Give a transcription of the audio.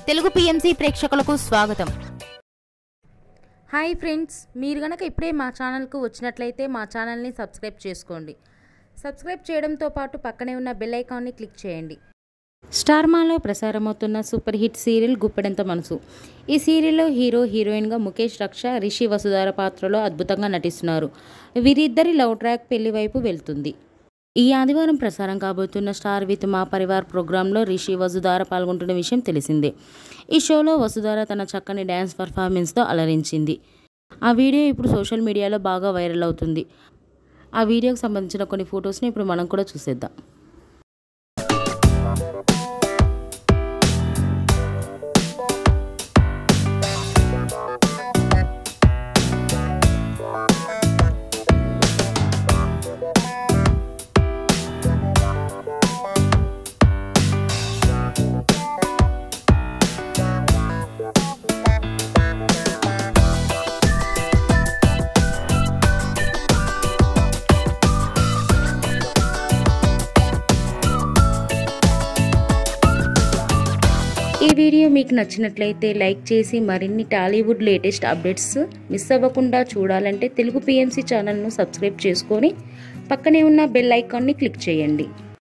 Telugu PMC ప్రేక్షకులకు స్వాగతం hi friends మీరు గనక ఇప్పుడే మా ఛానల్కు వచ్చినట్లయితే మా ఛానల్ని సబ్స్క్రైబ్ చేసుకోండి సబ్స్క్రైబ్ చేయడంతో పాటు పక్కనే ఉన్న బెల్ ఐకాన్ని క్లిక్ చేయండి స్టార్మాలో ప్రసారమవుతున్న super hit serial Guppedantha Manasu ఈ సీరియల్లో హీరో హీరోయిన్గా ముఖేష్ రక్ష రిషి వసుధార పాత్రలో అద్భుతంగా నటిస్తున్నారు వీరిద్దరి లవ్ ట్రాక్ పెళ్లి వైపు వెళ్తుంది ఈ ఆదివారం ప్రసారం కాబోతున్న స్టార్ విత్ మా పరివార్ ప్రోగ్రాంలో రిషి వసుధార పాల్గొంటున్న విషయం తెలిసిందే ఈ షోలో వసుధార తన చక్కని డ్యాన్స్ పర్ఫార్మెన్స్తో అలరించింది ఆ వీడియో ఇప్పుడు సోషల్ మీడియాలో బాగా వైరల్ అవుతుంది ఆ వీడియోకి సంబంధించిన కొన్ని ఫొటోస్ని ఇప్పుడు మనం కూడా చూసేద్దాం ఈ వీడియో మీకు నచ్చినట్లయితే లైక్ చేసి మరిన్ని టాలీవుడ్ లేటెస్ట్ అప్డేట్స్ మిస్ అవ్వకుండా చూడాలంటే తెలుగు పిఎంసి ఛానల్ను సబ్స్క్రైబ్ చేసుకొని పక్కనే ఉన్న బెల్ ఐకాన్ని క్లిక్ చేయండి